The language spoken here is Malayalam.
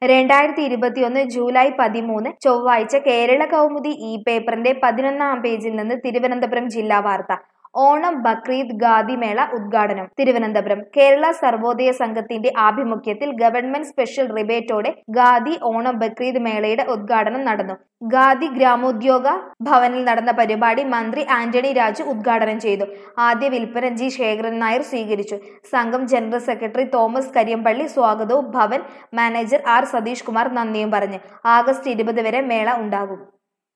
രണ്ടായിരത്തി ഇരുപത്തിയൊന്ന് ജൂലൈ പതിമൂന്ന് ചൊവ്വാഴ്ച കേരള കൗമുദി ഇ പേപ്പറിന്റെ പതിനൊന്നാം പേജിൽ നിന്ന് തിരുവനന്തപുരം ജില്ലാ വാർത്ത ഓണം ബക്രീദ് ഖാദി മേള ഉദ്ഘാടനം തിരുവനന്തപുരം കേരള സർവോദയ സംഘത്തിന്റെ ആഭിമുഖ്യത്തിൽ ഗവൺമെന്റ് സ്പെഷ്യൽ റിബേറ്റോടെ ഖാദി ഓണം ബക്രീദ് മേളയുടെ ഉദ്ഘാടനം നടന്നു ഖാദി ഗ്രാമോദ്യോഗ ഭവനിൽ നടന്ന പരിപാടി മന്ത്രി ആന്റണി രാജു ഉദ്ഘാടനം ചെയ്തു ആദ്യ വിൽപ്പന ജി ശേഖരൻ നായർ സ്വീകരിച്ചു സംഘം ജനറൽ സെക്രട്ടറി തോമസ് കരിയമ്പള്ളി സ്വാഗതവും ഭവൻ മാനേജർ ആർ സതീഷ് കുമാർ നന്ദിയും പറഞ്ഞു ആഗസ്റ്റ് ഇരുപത് വരെ മേള ഉണ്ടാകും